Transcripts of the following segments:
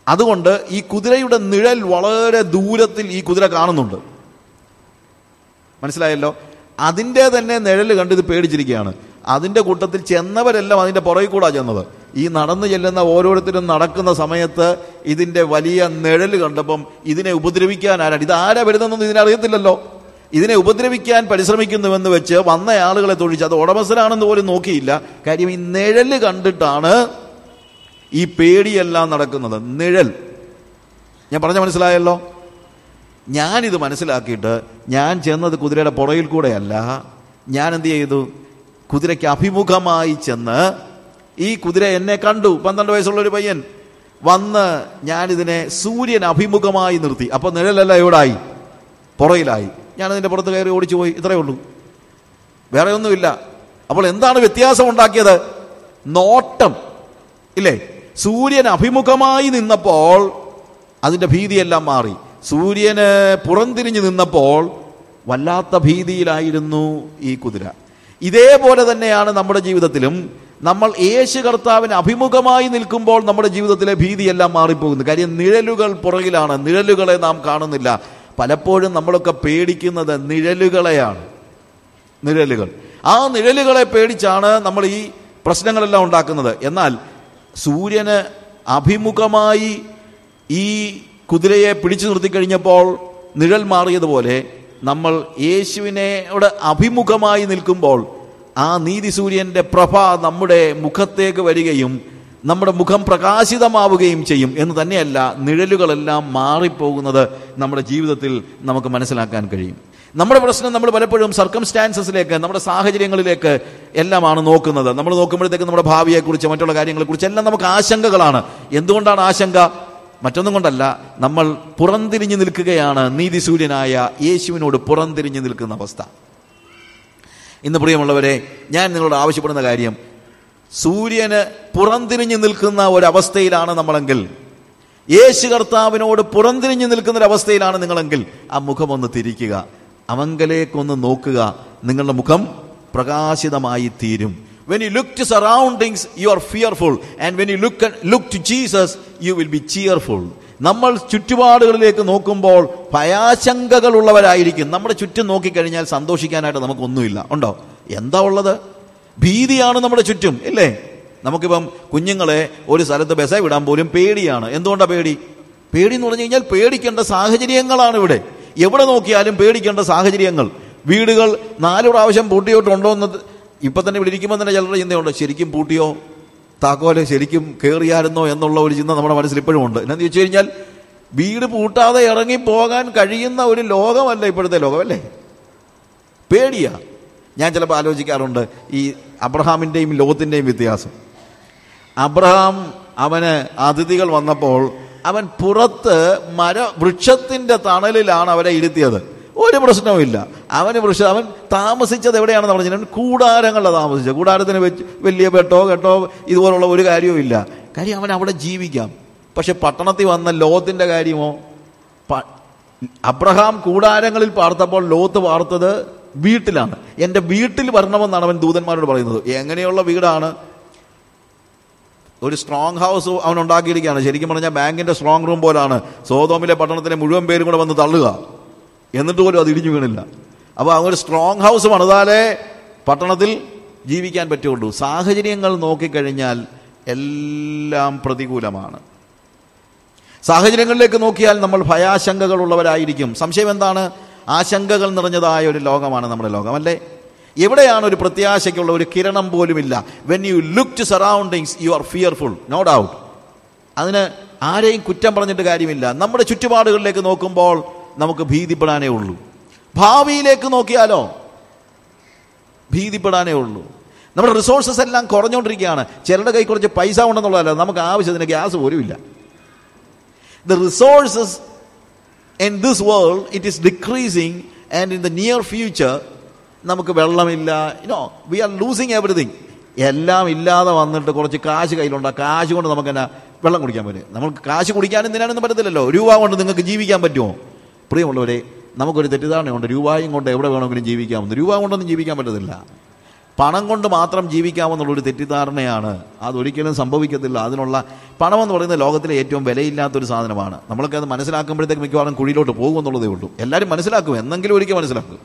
അതുകൊണ്ട് ഈ കുതിരയുടെ നിഴൽ വളരെ ദൂരത്തിൽ ഈ കുതിര കാണുന്നുണ്ട് മനസ്സിലായല്ലോ അതിൻ്റെ തന്നെ നിഴൽ കണ്ട് ഇത് പേടിച്ചിരിക്കുകയാണ് അതിൻ്റെ കൂട്ടത്തിൽ ചെന്നവരെല്ലാം അതിൻ്റെ പുറകിൽ കൂടാ ചെന്നത് ഈ നടന്നു ചെല്ലുന്ന ഓരോരുത്തരും നടക്കുന്ന സമയത്ത് ഇതിൻ്റെ വലിയ നിഴൽ കണ്ടപ്പം ഇതിനെ ഉപദ്രവിക്കാൻ ആരാണ് ഇത് ആരാ വരുന്നതെന്നൊന്നും ഇതിനറിയത്തില്ലല്ലോ ഇതിനെ ഉപദ്രവിക്കാൻ പരിശ്രമിക്കുന്നുവെന്ന് വെച്ച് വന്ന ആളുകളെ തൊഴിച്ച് അത് ഉടമസ്ഥനാണെന്ന് പോലും നോക്കിയില്ല കാര്യം ഈ നിഴല് കണ്ടിട്ടാണ് ഈ പേടിയെല്ലാം നടക്കുന്നത് നിഴൽ ഞാൻ പറഞ്ഞ മനസ്സിലായല്ലോ ഞാനിത് മനസ്സിലാക്കിയിട്ട് ഞാൻ ചെന്നത് കുതിരയുടെ പുറകിൽ കൂടെയല്ല ഞാൻ എന്ത് ചെയ്തു കുതിരയ്ക്ക് അഭിമുഖമായി ചെന്ന് ഈ കുതിര എന്നെ കണ്ടു പന്ത്രണ്ട് വയസ്സുള്ള ഒരു പയ്യൻ വന്ന് ഞാനിതിനെ സൂര്യൻ അഭിമുഖമായി നിർത്തി അപ്പോൾ നിഴലല്ല എവിടായി പുറയിലായി ഞാനതിൻ്റെ പുറത്ത് കയറി ഓടിച്ചു പോയി ഇത്രയേ ഉള്ളൂ വേറെ ഒന്നുമില്ല അപ്പോൾ എന്താണ് വ്യത്യാസം ഉണ്ടാക്കിയത് നോട്ടം ഇല്ലേ സൂര്യൻ അഭിമുഖമായി നിന്നപ്പോൾ അതിൻ്റെ ഭീതിയെല്ലാം മാറി സൂര്യന് പുറംതിരിഞ്ഞ് നിന്നപ്പോൾ വല്ലാത്ത ഭീതിയിലായിരുന്നു ഈ കുതിര ഇതേപോലെ തന്നെയാണ് നമ്മുടെ ജീവിതത്തിലും നമ്മൾ യേശു കർത്താവിന് അഭിമുഖമായി നിൽക്കുമ്പോൾ നമ്മുടെ ജീവിതത്തിലെ ഭീതിയെല്ലാം മാറിപ്പോകുന്നു കാര്യം നിഴലുകൾ പുറകിലാണ് നിഴലുകളെ നാം കാണുന്നില്ല പലപ്പോഴും നമ്മളൊക്കെ പേടിക്കുന്നത് നിഴലുകളെയാണ് നിഴലുകൾ ആ നിഴലുകളെ പേടിച്ചാണ് നമ്മൾ ഈ പ്രശ്നങ്ങളെല്ലാം ഉണ്ടാക്കുന്നത് എന്നാൽ സൂര്യന് അഭിമുഖമായി ഈ കുതിരയെ പിടിച്ചു നിർത്തിക്കഴിഞ്ഞപ്പോൾ നിഴൽ മാറിയതുപോലെ നമ്മൾ യേശുവിനോട് അഭിമുഖമായി നിൽക്കുമ്പോൾ ആ നീതി സൂര്യന്റെ പ്രഭ നമ്മുടെ മുഖത്തേക്ക് വരികയും നമ്മുടെ മുഖം പ്രകാശിതമാവുകയും ചെയ്യും എന്ന് തന്നെയല്ല നിഴലുകളെല്ലാം മാറിപ്പോകുന്നത് നമ്മുടെ ജീവിതത്തിൽ നമുക്ക് മനസ്സിലാക്കാൻ കഴിയും നമ്മുടെ പ്രശ്നം നമ്മൾ പലപ്പോഴും സർക്കംസ്റ്റാൻസസിലേക്ക് നമ്മുടെ സാഹചര്യങ്ങളിലേക്ക് എല്ലാമാണ് നോക്കുന്നത് നമ്മൾ നോക്കുമ്പോഴത്തേക്ക് നമ്മുടെ ഭാവിയെക്കുറിച്ച് മറ്റുള്ള കാര്യങ്ങളെക്കുറിച്ച് എല്ലാം നമുക്ക് ആശങ്കകളാണ് എന്തുകൊണ്ടാണ് ആശങ്ക മറ്റൊന്നും കൊണ്ടല്ല നമ്മൾ പുറംതിരിഞ്ഞു നിൽക്കുകയാണ് നീതിസൂര്യനായ യേശുവിനോട് പുറംതിരിഞ്ഞു നിൽക്കുന്ന അവസ്ഥ ഇന്ന് പ്രിയമുള്ളവരെ ഞാൻ നിങ്ങളോട് ആവശ്യപ്പെടുന്ന കാര്യം സൂര്യന് പുറംതിരിഞ്ഞു നിൽക്കുന്ന ഒരവസ്ഥയിലാണ് നമ്മളെങ്കിൽ യേശു കർത്താവിനോട് പുറംതിരിഞ്ഞു നിൽക്കുന്ന ഒരവസ്ഥയിലാണ് നിങ്ങളെങ്കിൽ ആ മുഖം ഒന്ന് തിരിക്കുക അവങ്കലേക്കൊന്ന് നോക്കുക നിങ്ങളുടെ മുഖം പ്രകാശിതമായി തീരും when you look to surroundings you are fearful and when you look look to Jesus you will be cheerful നമ്മൾ ചുറ്റുപാടുകളിലേക്ക് നോക്കുമ്പോൾ ഭയാശങ്കകൾ ഉള്ളവരായിരിക്കും നമ്മുടെ ചുറ്റും നോക്കിക്കഴിഞ്ഞാൽ സന്തോഷിക്കാനായിട്ട് നമുക്കൊന്നുമില്ല ഉണ്ടോ എന്താ ഉള്ളത് ഭീതിയാണ് നമ്മുടെ ചുറ്റും ഇല്ലേ നമുക്കിപ്പം കുഞ്ഞുങ്ങളെ ഒരു സ്ഥലത്ത് ബസ്സേ വിടാൻ പോലും പേടിയാണ് എന്തുകൊണ്ടാണ് പേടി പേടി എന്ന് പറഞ്ഞു കഴിഞ്ഞാൽ പേടിക്കേണ്ട സാഹചര്യങ്ങളാണ് ഇവിടെ എവിടെ നോക്കിയാലും പേടിക്കേണ്ട സാഹചര്യങ്ങൾ വീടുകൾ നാല് പ്രാവശ്യം പൂട്ടിയോട്ടുണ്ടോ എന്ന് ഇപ്പൊ തന്നെ ഇവിടെ ഇരിക്കുമ്പോൾ തന്നെ ചിലരുടെ ചിന്തയുണ്ട് ശരിക്കും പൂട്ടിയോ താക്കോല് ശരിക്കും കയറിയായിരുന്നോ എന്നുള്ള ഒരു ചിന്ത നമ്മുടെ മനസ്സിൽ ഇപ്പോഴും ഉണ്ട് എന്നാന്ന് ചോദിച്ചു കഴിഞ്ഞാൽ വീട് പൂട്ടാതെ ഇറങ്ങി പോകാൻ കഴിയുന്ന ഒരു ലോകമല്ല ഇപ്പോഴത്തെ ലോകം അല്ലേ പേടിയാ ഞാൻ ചിലപ്പോൾ ആലോചിക്കാറുണ്ട് ഈ അബ്രഹാമിൻ്റെയും ലോകത്തിൻ്റെയും വ്യത്യാസം അബ്രഹാം അവന് അതിഥികൾ വന്നപ്പോൾ അവൻ പുറത്ത് മര വൃക്ഷത്തിന്റെ തണലിലാണ് അവരെ ഇരുത്തിയത് ഒരു പ്രശ്നവുമില്ല അവന് വൃക്ഷ അവൻ താമസിച്ചത് എവിടെയാണെന്ന് പറഞ്ഞാൽ കൂടാരങ്ങളിലാണ് താമസിച്ചത് കൂടാരത്തിന് വെച്ച് വലിയ വെട്ടോ കെട്ടോ ഇതുപോലുള്ള ഒരു കാര്യവും ഇല്ല കാര്യം അവൻ അവിടെ ജീവിക്കാം പക്ഷെ പട്ടണത്തിൽ വന്ന ലോകത്തിന്റെ കാര്യമോ പ- അബ്രഹാം കൂടാരങ്ങളിൽ പാർത്തപ്പോൾ ലോത്ത് പാർത്തത് വീട്ടിലാണ് എൻ്റെ വീട്ടിൽ വരണമെന്നാണ് അവൻ ദൂതന്മാരോട് പറയുന്നത് എങ്ങനെയുള്ള വീടാണ് ഒരു സ്ട്രോങ് ഹൗസ് അവൻ ഉണ്ടാക്കിയിരിക്കുകയാണ് ശരിക്കും പറഞ്ഞാൽ ബാങ്കിന്റെ സ്ട്രോങ് റൂം പോലാണ് സോതോമിലെ പട്ടണത്തിലെ മുഴുവൻ പേരും കൂടെ വന്ന് തള്ളുക എന്നിട്ട് പോലും അത് ഇടിഞ്ഞു വീണില്ല അപ്പോൾ അവൻ ഒരു സ്ട്രോങ് ഹൗസ് പണിതാലേ പട്ടണത്തിൽ ജീവിക്കാൻ പറ്റുള്ളൂ സാഹചര്യങ്ങൾ നോക്കിക്കഴിഞ്ഞാൽ എല്ലാം പ്രതികൂലമാണ് സാഹചര്യങ്ങളിലേക്ക് നോക്കിയാൽ നമ്മൾ ഭയാശങ്കകളുള്ളവരായിരിക്കും സംശയം എന്താണ് ആശങ്കകൾ നിറഞ്ഞതായ ഒരു ലോകമാണ് നമ്മുടെ ലോകം അല്ലേ എവിടെയാണ് ഒരു പ്രത്യാശയ്ക്കുള്ള ഒരു കിരണം പോലുമില്ല when you look to surroundings you are fearful no doubt അതിന് ആരെയും കുറ്റം പറഞ്ഞിട്ട് കാര്യമില്ല നമ്മുടെ ചുറ്റുപാടുകളിലേക്ക് നോക്കുമ്പോൾ നമുക്ക് ഭീതിപ്പെടാനേ ഉള്ളൂ ഭാവിയിലേക്ക് നോക്കിയാലോ ഭീതിപ്പെടാനേ ഉള്ളൂ നമ്മുടെ റിസോഴ്സസ് എല്ലാം കുറഞ്ഞുകൊണ്ടിരിക്കുകയാണ് ചിലരുടെ കൈ കുറച്ച് പൈസ ഉണ്ടെന്നുള്ളതല്ല നമുക്ക് ആവശ്യത്തിന് ഗ്യാസ് പോലും ഇല്ല the resources in this world it is decreasing and in the near future നമുക്ക് വെള്ളമില്ല you know we are losing everything എല്ലാം ഇല്ലാതെ വന്നിട്ട് കുറച്ച് കാശ് കയ്യിലുണ്ട് ആ കാശ് കൊണ്ട് നമുക്ക് എന്നാ വെള്ളം കുടിക്കാൻ പറ്റും നമുക്ക് കാശ് കുടിക്കാനും എന്തിനാണെന്ന് പറ്റത്തില്ലല്ലോ രൂപ കൊണ്ട് നിങ്ങൾക്ക് ജീവിക്കാൻ പറ്റുമോ പ്രിയമുള്ളവരെ നമുക്കൊരു തെറ്റിദ്ധാരണയുണ്ട് രൂപയും കൊണ്ട് എവിടെ വേണമെങ്കിലും ജീവിക്കാമെന്ന് രൂപ കൊണ്ടൊന്നും ജീവിക്കാൻ പറ്റത്തില്ല പണം കൊണ്ട് മാത്രം ജീവിക്കാമെന്നുള്ളൊരു തെറ്റിദ്ധാരണയാണ് അതൊരിക്കലും സംഭവിക്കത്തില്ല അതിനുള്ള പണം എന്ന് പറയുന്നത് ലോകത്തിലെ ഏറ്റവും വിലയില്ലാത്തൊരു സാധനമാണ് നമ്മളൊക്കെ അത് മനസ്സിലാക്കുമ്പോഴത്തേക്ക് മിക്കവാറും കുഴിയിലോട്ട് പോകും എന്നുള്ളതേ ഉള്ളൂ എല്ലാവരും മനസ്സിലാക്കും എന്നെങ്കിലും ഒരിക്കൽ മനസ്സിലാക്കും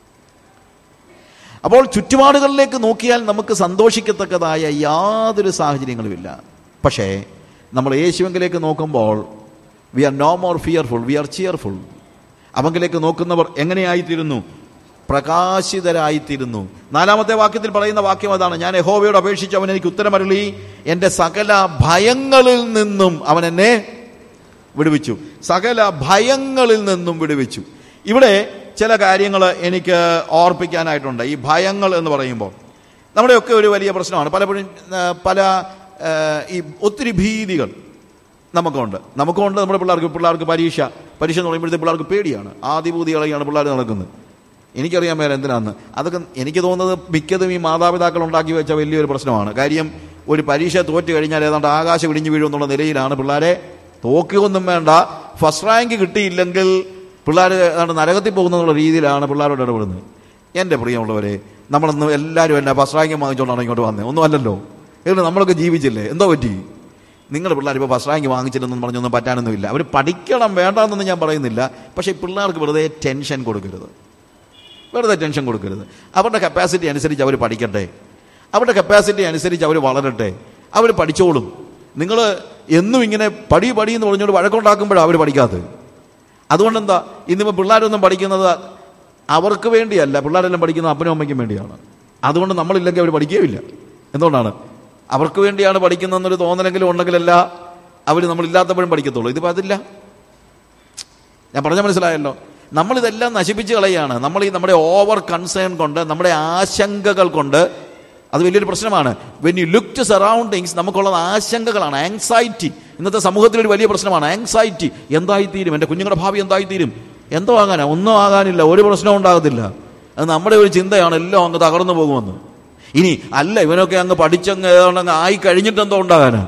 അപ്പോൾ ചുറ്റുപാടുകളിലേക്ക് നോക്കിയാൽ നമുക്ക് സന്തോഷിക്കത്തക്കതായ യാതൊരു സാഹചര്യങ്ങളുമില്ല പക്ഷേ നമ്മൾ യേശുവെങ്കിലേക്ക് നോക്കുമ്പോൾ we are no more fearful we are cheerful അവങ്കിലേക്ക് നോക്കുന്നവർ എങ്ങനെയായിത്തീരുന്നു പ്രകാശിതരായിത്തീരുന്നു നാലാമത്തെ വാക്യത്തിൽ പറയുന്ന വാക്യം അതാണ് ഞാൻ യഹോവയോട് അപേക്ഷിച്ച് അവൻ എനിക്ക് ഉത്തരമരളി എൻ്റെ സകല ഭയങ്ങളിൽ നിന്നും അവൻ എന്നെ വിടുവിച്ചു സകല ഭയങ്ങളിൽ നിന്നും വിടുവിച്ചു ഇവിടെ ചില കാര്യങ്ങൾ എനിക്ക് ഓർപ്പിക്കാനായിട്ടുണ്ട് ഈ ഭയങ്ങൾ എന്ന് പറയുമ്പോൾ നമ്മുടെയൊക്കെ ഒരു വലിയ പ്രശ്നമാണ് പലപ്പോഴും ആ, പല ആ, ഈ ഒത്തിരി ഭീതികൾ നമുക്കുണ്ട് നമുക്കുണ്ട് നമ്മുടെ പിള്ളേർക്ക് പിള്ളേർക്ക് പരീക്ഷ പരീക്ഷ എന്ന് പറയുമ്പോഴത്തെ പിള്ളേർക്ക് പേടിയാണ് ആദിഭൂതികളെയാണ് പിള്ളേർ നടക്കുന്നത് എനിക്കറിയാൻ മേലെ എന്തിനാന്ന് അതൊക്കെ എനിക്ക് തോന്നുന്നത് മിക്കതും ഈ മാതാപിതാക്കൾ ഉണ്ടാക്കി വെച്ച വലിയൊരു പ്രശ്നമാണ് കാര്യം ഒരു പരീക്ഷ തോറ്റ് കഴിഞ്ഞാൽ ഏതാണ്ട് ആകാശം ഇടിഞ്ഞു വീഴും എന്നുള്ള നിലയിലാണ് പിള്ളേരെ തോക്കുകയൊന്നും വേണ്ട ഫസ്റ്റ് റാങ്ക് കിട്ടിയില്ലെങ്കിൽ പിള്ളേർ ഏതാണ്ട് നരകത്തിൽ പോകുന്നുള്ള രീതിയിലാണ് പിള്ളേരോട് ഇടപെടുന്നത് എൻ്റെ പ്രിയമുള്ളവരെ നമ്മളൊന്ന് എല്ലാവരും എന്നെ ഫസ്റ്റ് റാങ്ക് വാങ്ങിച്ചുകൊണ്ടാണ് ഇങ്ങോട്ട് വന്നത് ഒന്നും അല്ലല്ലോ എന്നിട്ട് നമ്മളൊക്കെ ജീവിച്ചില്ലേ എന്തോ പറ്റി നിങ്ങളുടെ പിള്ളേർ ഇപ്പോൾ ഫസ്റ്റ് റാങ്ക് വാങ്ങിച്ചില്ലെന്നും പറഞ്ഞൊന്നും പറ്റാനൊന്നുമില്ല അവർ പഠിക്കണം വേണ്ടെന്നൊന്നും ഞാൻ പറയുന്നില്ല പക്ഷേ ഈ പിള്ളേർക്ക് വെറുതെ ടെൻഷൻ കൊടുക്കരുത് വെറുതെ ടെൻഷൻ കൊടുക്കരുത് അവരുടെ കപ്പാസിറ്റി അനുസരിച്ച് അവർ പഠിക്കട്ടെ അവരുടെ കപ്പാസിറ്റി അനുസരിച്ച് അവർ വളരട്ടെ അവർ പഠിച്ചോളും നിങ്ങൾ എന്നും ഇങ്ങനെ പടി പടി എന്ന് പറഞ്ഞുകൊണ്ട് വഴക്കുണ്ടാക്കുമ്പോഴാണ് അവർ പഠിക്കാത്തത് അതുകൊണ്ടെന്താ ഇന്നിപ്പോൾ പിള്ളേരൊന്നും പഠിക്കുന്നത് അവർക്ക് വേണ്ടിയല്ല പിള്ളേരെല്ലാം പഠിക്കുന്നത് അപ്പനും അമ്മയ്ക്കും വേണ്ടിയാണ് അതുകൊണ്ട് നമ്മളില്ലെങ്കിൽ അവർ പഠിക്കുകയില്ല എന്തുകൊണ്ടാണ് അവർക്ക് വേണ്ടിയാണ് പഠിക്കുന്നതെന്നൊരു തോന്നലെങ്കിലും ഉണ്ടെങ്കിലല്ല അവർ നമ്മളില്ലാത്തപ്പോഴും പഠിക്കത്തുള്ളൂ ഇതിപ്പോൾ അതില്ല ഞാൻ പറഞ്ഞ മനസ്സിലായല്ലോ നമ്മളിതെല്ലാം നശിപ്പിച്ച് കളയുകയാണ് നമ്മൾ ഈ നമ്മുടെ ഓവർ കൺസേൺ കൊണ്ട് നമ്മുടെ ആശങ്കകൾ കൊണ്ട് അത് വലിയൊരു പ്രശ്നമാണ് when you look to surroundings നമുക്കുള്ളത് ആശങ്കകളാണ് ആങ്സൈറ്റി ഇന്നത്തെ സമൂഹത്തിൽ ഒരു വലിയ പ്രശ്നമാണ് ആങ്സൈറ്റി എന്തായിത്തീരും എൻ്റെ കുഞ്ഞുങ്ങളുടെ ഭാവി എന്തായിത്തീരും എന്തോ ആകാനാ ഒന്നും ആകാനില്ല ഒരു പ്രശ്നവും ഉണ്ടാകത്തില്ല അത് നമ്മുടെ ഒരു ചിന്തയാണ് എല്ലാം അങ്ങ് തകർന്നു പോകുമെന്ന് ഇനി അല്ല ഇവനൊക്കെ അങ്ങ് പഠിച്ചങ്ങ് ഏതാണ്ട് അങ്ങ് ആയി കഴിഞ്ഞിട്ട് എന്തോ ഉണ്ടാകാനാ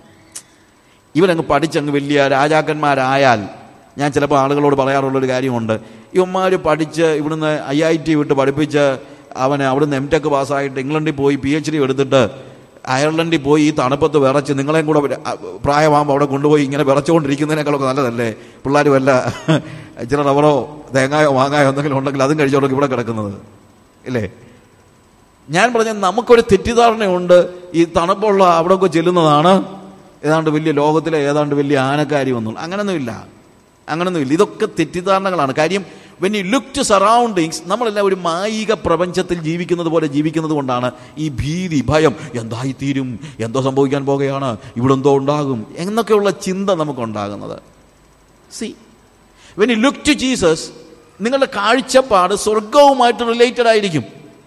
ഇവനങ്ങ് പഠിച്ചങ്ങ് വലിയ രാജാക്കന്മാരായാൽ ഞാൻ ചിലപ്പോൾ ആളുകളോട് പറയാറുള്ളൊരു കാര്യമുണ്ട് ഇവന്മാർ പഠിച്ച് ഇവിടുന്ന് ഐ ഐ ടി വിട്ട് പഠിപ്പിച്ച് അവനെ അവിടുന്ന് എം ടെക് പാസ്സായിട്ട് ഇംഗ്ലണ്ടിൽ പോയി പി എച്ച് ഡി എടുത്തിട്ട് അയർലൻഡിൽ പോയി ഈ തണുപ്പത്ത് വിറച്ച് നിങ്ങളെയും കൂടെ വര- അ- പ്രായമാകുമ്പോൾ അവിടെ കൊണ്ടുപോയി ഇങ്ങനെ വിറച്ചുകൊണ്ടിരിക്കുന്നതിനേക്കാളൊക്കെ നല്ലതല്ലേ പിള്ളേർ വല്ല ഇച്ചിരി റബ്ബറോ തേങ്ങായോ മാങ്ങായോ എന്തെങ്കിലും ഉണ്ടെങ്കിൽ അതും കഴിച്ചോളൊക്കെ ഇവിടെ കിടക്കുന്നത് ഇല്ലേ ഞാൻ പറഞ്ഞ നമുക്കൊരു തെറ്റിദ്ധാരണയുണ്ട് ഈ തണുപ്പുള്ള അവിടെയൊക്കെ ചെല്ലുന്നതാണ് ഏതാണ്ട് വലിയ ലോകത്തിലെ ഏതാണ്ട് വലിയ ആനക്കാരി ഒന്നും അങ്ങനൊന്നുമില്ല അങ്ങനൊന്നുമില്ല ഇതൊക്കെ തെറ്റിദ്ധാരണകളാണ് കാര്യം when you look to surroundings നമ്മളെല്ലാം ഒരു മായിക പ്രപഞ്ചത്തിൽ ജീവിക്കുന്നത് പോലെ ജീവിക്കുന്നത് കൊണ്ടാണ് ഈ ഭീതി ഭയം എന്തായിത്തീരും എന്തോ സംഭവിക്കാൻ പോകുകയാണ് ഇവിടെ എന്തോ ഉണ്ടാകും എന്നൊക്കെയുള്ള ചിന്ത നമുക്കുണ്ടാകുന്നത് see when you look to Jesus നിങ്ങളുടെ കാഴ്ചപ്പാട് സ്വർഗവുമായിട്ട് റിലേറ്റഡ് ആയിരിക്കും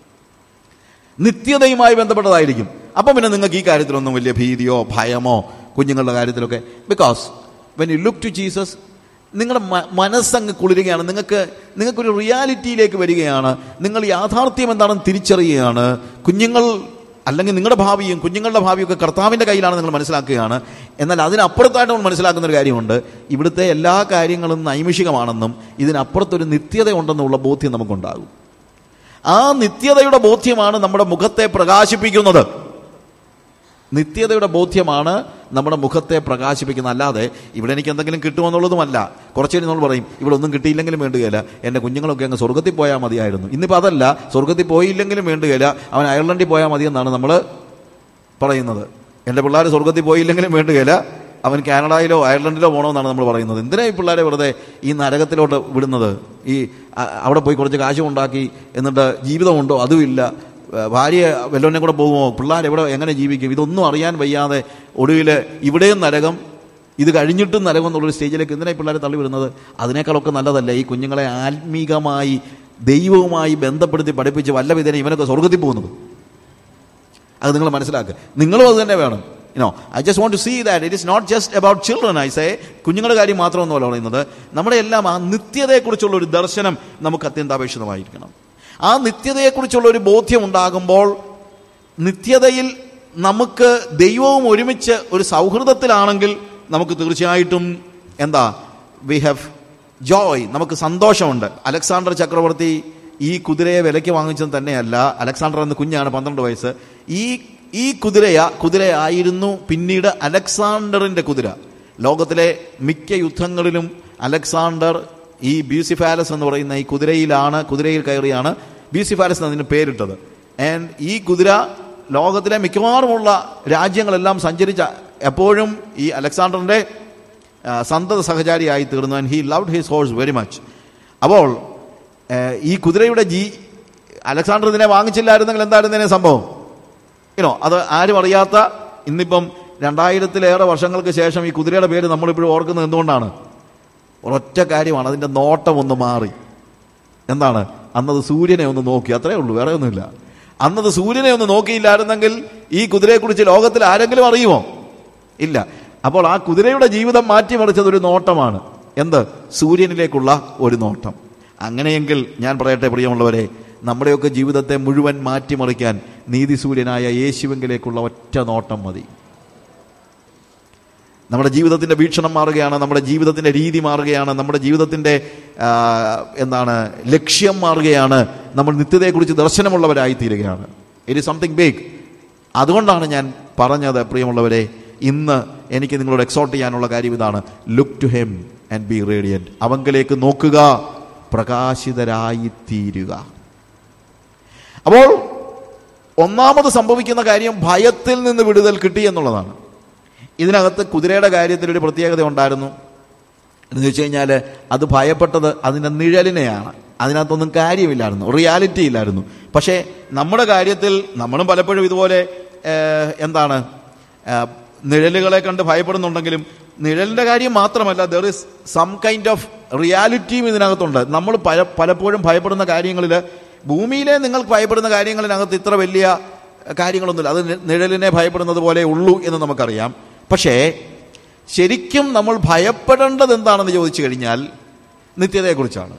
നിത്യതയുമായി ബന്ധപ്പെട്ടതായിരിക്കും അപ്പം പിന്നെ നിങ്ങൾക്ക് ഈ കാര്യത്തിലൊന്നും വലിയ ഭീതിയോ ഭയമോ കുഞ്ഞുങ്ങളുടെ കാര്യത്തിലൊക്കെ because when you look to Jesus നിങ്ങളുടെ മ- മനസ്സങ്ങ് കുളിരുകയാണ് നിങ്ങൾക്ക് നിങ്ങൾക്കൊരു റിയാലിറ്റിയിലേക്ക് വരികയാണ് നിങ്ങൾ യാഥാർത്ഥ്യം എന്താണെന്ന് തിരിച്ചറിയുകയാണ് കുഞ്ഞുങ്ങൾ അല്ലെങ്കിൽ നിങ്ങളുടെ ഭാവിയും കുഞ്ഞുങ്ങളുടെ ഭാവിയും ഒക്കെ കർത്താവിൻ്റെ കയ്യിലാണ് നിങ്ങൾ മനസ്സിലാക്കുകയാണ് എന്നാൽ അതിനപ്പുറത്തായിട്ട് നമ്മൾ മനസ്സിലാക്കുന്ന ഒരു കാര്യമുണ്ട് ഇവിടുത്തെ എല്ലാ കാര്യങ്ങളും നൈമിഷികമാണെന്നും ഇതിനപ്പുറത്തൊരു നിത്യത ഉണ്ടെന്നുള്ള ബോധ്യം നമുക്കുണ്ടാകും ആ നിത്യതയുടെ ബോധ്യമാണ് നമ്മുടെ മുഖത്തെ പ്രകാശിപ്പിക്കുന്നത് നിത്യതയുടെ ബോധ്യമാണ് നമ്മുടെ മുഖത്തെ പ്രകാശിപ്പിക്കുന്നത് അല്ലാതെ ഇവിടെ എനിക്ക് എന്തെങ്കിലും കിട്ടുമെന്നുള്ളതുമല്ല കുറച്ച് കഴിഞ്ഞ് നമ്മൾ പറയും ഇവിടെ ഒന്നും കിട്ടിയില്ലെങ്കിലും വേണ്ടുകയില്ല എൻ്റെ കുഞ്ഞുങ്ങളൊക്കെ അങ്ങ് സ്വർഗത്തിൽ പോയാൽ മതിയായിരുന്നു ഇന്നിപ്പോൾ അതല്ല സ്വർഗത്തിൽ പോയില്ലെങ്കിലും വേണ്ടുകയില്ല അവൻ അയർലൻഡിൽ പോയാൽ മതി എന്നാണ് നമ്മൾ പറയുന്നത് എൻ്റെ പിള്ളേർ സ്വർഗത്തിൽ പോയില്ലെങ്കിലും വേണ്ടുകയില്ല അവൻ കാനഡയിലോ അയർലൻഡിലോ പോകണമെന്നാണ് നമ്മൾ പറയുന്നത് എന്തിനാ ഈ പിള്ളേരെ വെറുതെ ഈ നരകത്തിലോട്ട് വിടുന്നത് ഈ അ- അവിടെ പോയി കുറച്ച് കാശും ഉണ്ടാക്കി എന്നിട്ട് ജീവിതമുണ്ടോ അതുമില്ല ഏഹ് ഭാര്യ വല്ലവനെ കൂടെ പോകുമോ പിള്ളേർ എവിടെ എങ്ങനെ ജീവിക്കും ഇതൊന്നും അറിയാൻ വയ്യാതെ ഒടുവിൽ ഇവിടെയും നരകം ഇത് കഴിഞ്ഞിട്ടും നരകം എന്നുള്ളൊരു സ്റ്റേജിലേക്ക് എന്തിനാ ഈ പിള്ളേരെ തള്ളിവിടുന്നത് അതിനേക്കാളൊക്കെ നല്ലതല്ലേ ഈ കുഞ്ഞുങ്ങളെ ആത്മീകമായി ദൈവവുമായി ബന്ധപ്പെടുത്തി പഠിപ്പിച്ച് വല്ല വിധേന ഇവനൊക്കെ സ്വർഗത്തിൽ പോകുന്നത് അത് നിങ്ങൾ മനസ്സിലാക്കുക നിങ്ങളും അത് തന്നെ വേണം you know I just want to see that it is not just about children I say കുഞ്ഞുങ്ങളുടെ കാര്യം മാത്രമൊന്നുമല്ല പറയുന്നത് നമ്മുടെ എല്ലാം ആ നിത്യതയെക്കുറിച്ചുള്ള ഒരു ദർശനം നമുക്ക് അത്യന്താപേക്ഷിതമായിരിക്കണം ആ നിത്യതയെക്കുറിച്ചുള്ള ഒരു ബോധ്യം ഉണ്ടാകുമ്പോൾ നിത്യതയിൽ നമുക്ക് ദൈവവും ഒരുമിച്ച് ഒരു സൗഹൃദത്തിലാണെങ്കിൽ നമുക്ക് തീർച്ചയായിട്ടും എന്താ വി ഹാവ് ജോയ് നമുക്ക് സന്തോഷമുണ്ട് അലക്സാണ്ടർ ചക്രവർത്തി ഈ കുതിരയെ വിലയ്ക്ക് വാങ്ങിച്ചത് തന്നെയല്ല അലക്സാണ്ടർ എന്ന കുഞ്ഞാണ് പന്ത്രണ്ട് വയസ്സ് ഈ ഈ കുതിരയ കുതിരയായിരുന്നു പിന്നീട് അലക്സാണ്ടറിന്റെ കുതിര ലോകത്തിലെ മിക്ക യുദ്ധങ്ങളിലും അലക്സാണ്ടർ ഈ ബ്യൂസിഫാലസ് എന്ന് പറയുന്ന ഈ കുതിരയിലാണ് കുതിരയിൽ കയറിയാണ് ബ്യൂസിഫാലസ് എന്നതിന് പേരിട്ടത് ആൻഡ് ഈ കുതിര ലോകത്തിലെ മിക്കവാറുമുള്ള രാജ്യങ്ങളെല്ലാം സഞ്ചരിച്ച എപ്പോഴും ഈ അലക്സാണ്ടറിന്റെ ആ, സന്തത സഹചാരിയായി തീർന്നു and he loved his horse very much അപ്പോൾ ഏ, ഈ കുതിരയുടെ ജി അലക്സാണ്ടർ ഇതിനെ വാങ്ങിച്ചില്ലായിരുന്നെങ്കിൽ എന്തായിരുന്നു ഇതിനെ സംഭവം ഇനോ അത് ആരും അറിയാത്ത ഇന്നിപ്പം രണ്ടായിരത്തിലേറെ വർഷങ്ങൾക്ക് ശേഷം ഈ കുതിരയുടെ പേര് നമ്മളിപ്പോഴും ഓർക്കുന്നത് എന്തുകൊണ്ടാണ് ഒരൊറ്റ കാര്യമാണ് അതിൻ്റെ നോട്ടം ഒന്ന് മാറി എന്താണ് അന്നത് സൂര്യനെ ഒന്ന് നോക്കി അത്രേ ഉള്ളൂ വേറെ ഒന്നുമില്ല അന്നത് സൂര്യനെ ഒന്ന് നോക്കിയില്ലായിരുന്നെങ്കിൽ ഈ കുതിരയെക്കുറിച്ച് ലോകത്തിൽ ആരെങ്കിലും അറിയുമോ ഇല്ല അപ്പോൾ ആ കുതിരയുടെ ജീവിതം മാറ്റിമറിച്ചത് ഒരു നോട്ടമാണ് എന്ത് സൂര്യനിലേക്കുള്ള ഒരു നോട്ടം അങ്ങനെയെങ്കിൽ ഞാൻ പറയട്ടെ പ്രിയമുള്ളവരെ നമ്മുടെയൊക്കെ ജീവിതത്തെ മുഴുവൻ മാറ്റിമറിക്കാൻ നീതിസൂര്യനായ യേശുവെങ്കിലേക്കുള്ള ഒറ്റ നോട്ടം മതി നമ്മുടെ ജീവിതത്തിന്റെ വീക്ഷണം മാറുകയാണ് നമ്മുടെ ജീവിതത്തിന്റെ രീതി മാറുകയാണ് നമ്മുടെ ജീവിതത്തിന്റെ ആ, എന്താണ് ലക്ഷ്യം മാറുകയാണ് നമ്മൾ നിത്യതയെക്കുറിച്ച് ദർശനമുള്ളവരായി തീരുകയാണ് ഇറ്റ് ഇസ് സംതിങ് ബിഗ് അതുകൊണ്ടാണ് ഞാൻ പറഞ്ഞത് പ്രിയമുള്ളവരെ ഇന്ന് എനിക്ക് നിങ്ങളോട് എക്സോർട്ട് ചെയ്യാനുള്ള കാര്യം ഇതാണ് look to him and be radiant അവങ്കിലേക്ക് നോക്കുക പ്രകാശിതരായി തീരുക അപ്പോൾ ഒന്നാമത് സംഭവിക്കുന്ന കാര്യം ഭയത്തിൽ നിന്ന് വിടുതൽ കിട്ടി എന്നുള്ളതാണ് ഇതിനകത്ത് കുതിരയുടെ കാര്യത്തിൽ ഒരു പ്രത്യേകത ഉണ്ടായിരുന്നു എന്ന് വെച്ച് കഴിഞ്ഞാൽ അത് ഭയപ്പെട്ടത് അതിൻ്റെ നിഴലിനെയാണ് അതിനകത്തൊന്നും കാര്യമില്ലായിരുന്നു റിയാലിറ്റി ഇല്ലായിരുന്നു പക്ഷേ നമ്മുടെ കാര്യത്തിൽ നമ്മളും പലപ്പോഴും ഇതുപോലെ ഏഹ്, എന്താണ് ഏഹ്, നിഴലുകളെ കണ്ട് ഭയപ്പെടുന്നുണ്ടെങ്കിലും നിഴലിൻ്റെ കാര്യം മാത്രമല്ല there is some kind of റിയാലിറ്റിയും ഇതിനകത്തുണ്ട് നമ്മൾ പല പലപ്പോഴും ഭയപ്പെടുന്ന കാര്യങ്ങളിൽ ഭൂമിയിലെ നിങ്ങൾ ഭയപ്പെടുന്ന കാര്യങ്ങളിനകത്ത് ഇത്ര വലിയ കാര്യങ്ങളൊന്നുമില്ല അത് നി- നിഴലിനെ ഭയപ്പെടുന്നത് പോലെ ഉള്ളൂ എന്ന് നമുക്കറിയാം പക്ഷേ ശരിക്കും നമ്മൾ ഭയപ്പെടേണ്ടത് എന്താണെന്ന് ചോദിച്ചു കഴിഞ്ഞാൽ നിത്യതയെക്കുറിച്ചാണ്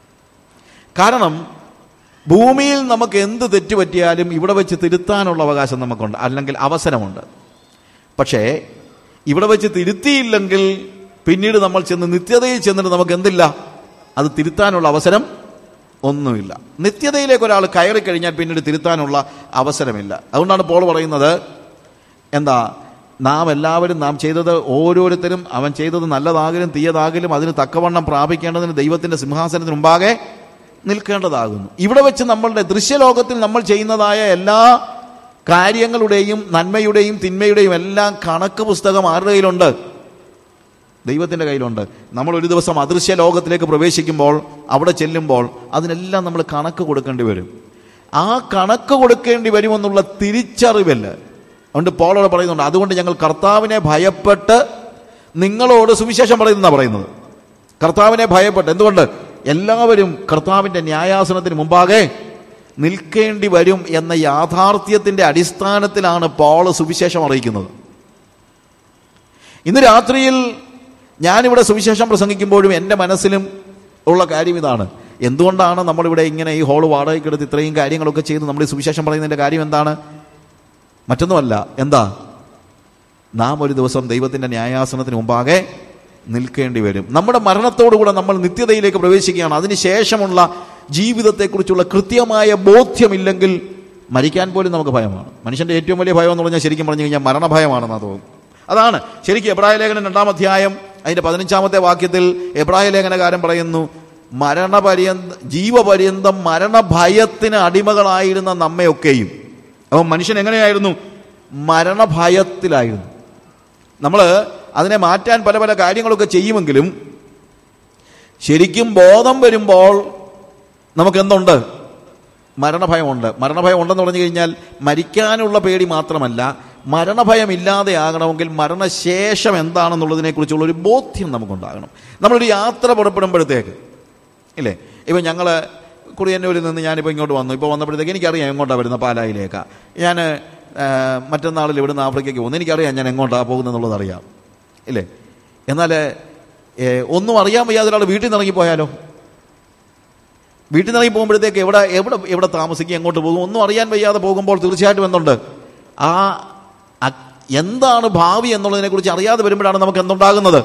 കാരണം ഭൂമിയിൽ നമുക്ക് എന്ത് തെറ്റുപറ്റിയാലും ഇവിടെ വെച്ച് തിരുത്താനുള്ള അവകാശം നമുക്കുണ്ട് അല്ലെങ്കിൽ അവസരമുണ്ട് പക്ഷേ ഇവിടെ വെച്ച് തിരുത്തിയില്ലെങ്കിൽ പിന്നീട് നമ്മൾ ചെന്ന് നിത്യതയിൽ ചെന്നിട്ട് നമുക്ക് എന്തില്ല അത് തിരുത്താനുള്ള അവസരം ഒന്നുമില്ല നിത്യതയിലേക്ക് ഒരാൾ കയറി കഴിഞ്ഞാൽ പിന്നീട് തിരുത്താനുള്ള അവസരമില്ല അതുകൊണ്ടാണ് പോൾ പറയുന്നത് എന്താ നാം എല്ലാവരും നാം ചെയ്തത് ഓരോരുത്തരും അവൻ ചെയ്തത് നല്ലതാകലും തീയതാകലും അതിന് തക്കവണ്ണം പ്രാപിക്കേണ്ടതിന് ദൈവത്തിന്റെ സിംഹാസനത്തിന് മുമ്പാകെ നിൽക്കേണ്ടതാകുന്നു ഇവിടെ വെച്ച് നമ്മളുടെ ദൃശ്യലോകത്തിൽ നമ്മൾ ചെയ്യുന്നതായ എല്ലാ കാര്യങ്ങളുടെയും നന്മയുടെയും തിന്മയുടെയും എല്ലാം കണക്ക് പുസ്തകം ആരുടെ കയ്യിലുണ്ട് ദൈവത്തിൻ്റെ കയ്യിലുണ്ട് നമ്മൾ ഒരു ദിവസം അദൃശ്യ ലോകത്തിലേക്ക് പ്രവേശിക്കുമ്പോൾ അവിടെ ചെല്ലുമ്പോൾ അതിനെല്ലാം നമ്മൾ കണക്ക് കൊടുക്കേണ്ടി വരും ആ കണക്ക് കൊടുക്കേണ്ടി വരുമെന്നുള്ള തിരിച്ചറിവല്ല അതുകൊണ്ട് പോളോട് പറയുന്നുണ്ട് അതുകൊണ്ട് ഞങ്ങൾ കർത്താവിനെ ഭയപ്പെട്ട് നിങ്ങളോട് സുവിശേഷം പറയുന്നതാണ് പറയുന്നത് കർത്താവിനെ ഭയപ്പെട്ട് എന്തുകൊണ്ട് എല്ലാവരും കർത്താവിൻ്റെ ന്യായാസനത്തിന് മുമ്പാകെ നിൽക്കേണ്ടി വരും എന്ന യാഥാർത്ഥ്യത്തിൻ്റെ അടിസ്ഥാനത്തിലാണ് പോള് സുവിശേഷം അറിയിക്കുന്നത് ഇന്ന് രാത്രിയിൽ ഞാനിവിടെ സുവിശേഷം പ്രസംഗിക്കുമ്പോഴും എൻ്റെ മനസ്സിലും ഉള്ള കാര്യം ഇതാണ് എന്തുകൊണ്ടാണ് നമ്മളിവിടെ ഇങ്ങനെ ഈ ഹോൾ വാടകയ്ക്കെടുത്ത് ഇത്രയും കാര്യങ്ങളൊക്കെ ചെയ്ത് നമ്മൾ ഈ സുവിശേഷം പറയുന്നതിൻ്റെ കാര്യം എന്താണ് മറ്റൊന്നുമല്ല എന്താ നാം ഒരു ദിവസം ദൈവത്തിൻ്റെ ന്യായാസനത്തിന് മുമ്പാകെ നിൽക്കേണ്ടി വരും നമ്മുടെ മരണത്തോടുകൂടെ നമ്മൾ നിത്യതയിലേക്ക് പ്രവേശിക്കുകയാണ് അതിനുശേഷമുള്ള ജീവിതത്തെക്കുറിച്ചുള്ള കൃത്യമായ ബോധ്യമില്ലെങ്കിൽ മരിക്കാൻ പോലും നമുക്ക് ഭയമാണ് മനുഷ്യൻ്റെ ഏറ്റവും വലിയ ഭയം എന്ന് പറഞ്ഞാൽ ശരിക്കും പറഞ്ഞു കഴിഞ്ഞാൽ മരണഭയമാണെന്നാ തോന്നുന്നു അതാണ് ശരിക്കും എബ്രായ ലേഖനം രണ്ടാം അധ്യായം അതിന്റെ പതിനഞ്ചാമത്തെ വാക്യത്തിൽ എബ്രായ ലേഖനകാരൻ പറയുന്നു മരണപര്യന്ത ജീവപര്യന്തം മരണഭയത്തിന് അടിമകളായിരുന്ന നമ്മയൊക്കെയും അപ്പം മനുഷ്യൻ എങ്ങനെയായിരുന്നു മരണഭയത്തിലായിരുന്നു നമ്മൾ അതിനെ മാറ്റാൻ പല പല കാര്യങ്ങളൊക്കെ ചെയ്യുമെങ്കിലും ശരിക്കും ബോധം വരുമ്പോൾ നമുക്ക് എന്തുണ്ട് മരണഭയമുണ്ട് മരണഭയം ഉണ്ടെന്ന് പറഞ്ഞു കഴിഞ്ഞാൽ മരിക്കാനുള്ള പേടി മാത്രമല്ല മരണഭയം ഇല്ലാതെ ആകണമെങ്കിൽ മരണശേഷം എന്താണെന്നുള്ളതിനെക്കുറിച്ചുള്ള ഒരു ബോധ്യം നമുക്കുണ്ടാകണം നമ്മളൊരു യാത്ര പുറപ്പെടുമ്പോഴത്തേക്ക് ഇല്ലേ ഇപ്പം ഞങ്ങൾ കുറിയന്നൂരിൽ നിന്ന് ഞാനിപ്പോൾ ഇങ്ങോട്ട് വന്നു ഇപ്പോൾ വന്നപ്പോഴത്തേക്ക് എനിക്കറിയാം എങ്ങോട്ടാണ് വരുന്നത് പാലായിലേക്കാണ് ഞാൻ മറ്റന്നാളിൽ ഇവിടുന്ന് ആഫ്രിക്കയ്ക്ക് പോകുന്നു എനിക്കറിയാം ഞാൻ എങ്ങോട്ടാണ് പോകുന്നതെന്നുള്ളത് അറിയാം ഇല്ലേ എന്നാൽ ഏ, ഒന്നും അറിയാൻ വയ്യാതെ ഒരാൾ വീട്ടിൽ നിന്ന് ഇറങ്ങിപ്പോയാലോ വീട്ടിൽ നിന്ന് ഇറങ്ങി പോകുമ്പോഴത്തേക്ക് എവിടെ എവിടെ എവിടെ താമസിക്കും എങ്ങോട്ട് പോകും ഒന്നും അറിയാൻ വയ്യാതെ പോകുമ്പോൾ തീർച്ചയായിട്ടും എന്തുണ്ട് ആ അ- എന്താണ് ഭാവി എന്നുള്ളതിനെക്കുറിച്ച് അറിയാതെ വരുമ്പോഴാണ് നമുക്ക് എന്തുണ്ടാകുന്നത്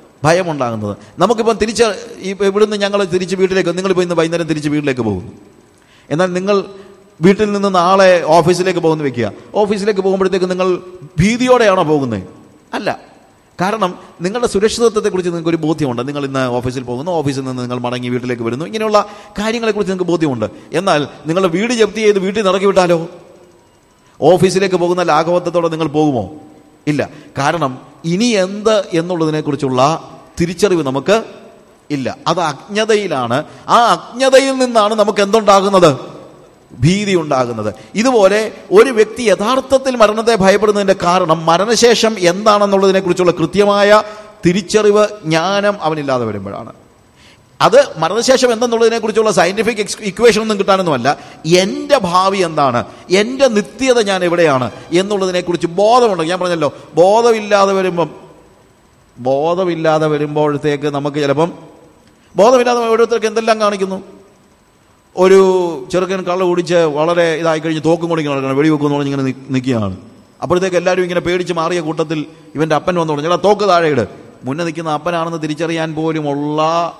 ഭയമുണ്ടാകുന്നത് നമുക്കിപ്പം തിരിച്ച് ഈ ഇവിടുന്ന് ഞങ്ങൾ തിരിച്ച് വീട്ടിലേക്ക് നിങ്ങളിപ്പോൾ ഇന്ന് വൈകുന്നേരം തിരിച്ച് വീട്ടിലേക്ക് പോകുന്നു എന്നാൽ നിങ്ങൾ വീട്ടിൽ നിന്ന് നാളെ ഓഫീസിലേക്ക് പോകുന്ന വെക്കുക ഓഫീസിലേക്ക് പോകുമ്പോഴത്തേക്ക് നിങ്ങൾ ഭീതിയോടെയാണോ പോകുന്നത് അല്ല കാരണം നിങ്ങളുടെ സുരക്ഷിതത്വത്തെക്കുറിച്ച് നിങ്ങൾക്ക് ഒരു ബോധ്യമുണ്ട് നിങ്ങൾ ഇന്ന് ഓഫീസിൽ പോകുന്നു ഓഫീസിൽ നിന്ന് നിങ്ങൾ മടങ്ങി വീട്ടിലേക്ക് വരുന്നു ഇങ്ങനെയുള്ള കാര്യങ്ങളെക്കുറിച്ച് നിങ്ങൾക്ക് ബോധ്യമുണ്ട് എന്നാൽ നിങ്ങളുടെ വീട് ജപ്തി ചെയ്ത് വീട്ടിൽ നിന്ന് ഇറക്കി വിട്ടാലോ ഓഫീസിലേക്ക് പോകുന്ന ലാഘവത്വത്തോടെ നിങ്ങൾ പോകുമോ ഇല്ല കാരണം ഇനി എന്ത് എന്നുള്ളതിനെക്കുറിച്ചുള്ള തിരിച്ചറിവ് നമുക്ക് ഇല്ല അത് അജ്ഞതയിലാണ് ആ അജ്ഞതയിൽ നിന്നാണ് നമുക്ക് എന്തുണ്ടാകുന്നത് ഭീതി ഉണ്ടാകുന്നത് ഇതുപോലെ ഒരു വ്യക്തി യഥാർത്ഥത്തിൽ മരണത്തെ ഭയപ്പെടുന്നതിന്റെ കാരണം മരണശേഷം എന്താണെന്നുള്ളതിനെക്കുറിച്ചുള്ള കൃത്യമായ തിരിച്ചറിവ് ജ്ഞാനം അവനില്ലാതെ വരുമ്പോഴാണ് അത് മരണശേഷം എന്തെന്നുള്ളതിനെ കുറിച്ചുള്ള സയന്റിഫിക് ഇക്വേഷൻ ഒന്നും കിട്ടാനൊന്നുമല്ല എൻ്റെ ഭാവി എന്താണ് എൻ്റെ നിത്യത ഞാൻ എവിടെയാണ് എന്നുള്ളതിനെക്കുറിച്ച് ബോധമുണ്ട് ഞാൻ പറഞ്ഞല്ലോ ബോധമില്ലാതെ വരുമ്പം ബോധമില്ലാതെ വരുമ്പോഴത്തേക്ക് നമുക്ക് ചിലപ്പം ബോധമില്ലാതെ ഓരോരുത്തർക്ക് എന്തെല്ലാം കാണിക്കുന്നു ഒരു ചെറുക്കൻ കള്ള കുടിച്ച് വളരെ ഇതായി കഴിഞ്ഞ് തോക്കും കൊടിക്ക് നടക്കണം വെടിവെക്കുമെന്ന് പറഞ്ഞ് ഇങ്ങനെ നി- നിൽക്കുകയാണ് അപ്പോഴത്തേക്ക് എല്ലാവരും ഇങ്ങനെ പേടിച്ച് മാറിയ കൂട്ടത്തിൽ ഇവൻ്റെ അപ്പൻ വന്നു പറഞ്ഞു "എടാ, തോക്ക് താഴെ ഇട് മുന്നേ നിൽക്കുന്ന അപ്പനാണെന്ന് തിരിച്ചറിയാൻ പോലുമുള്ള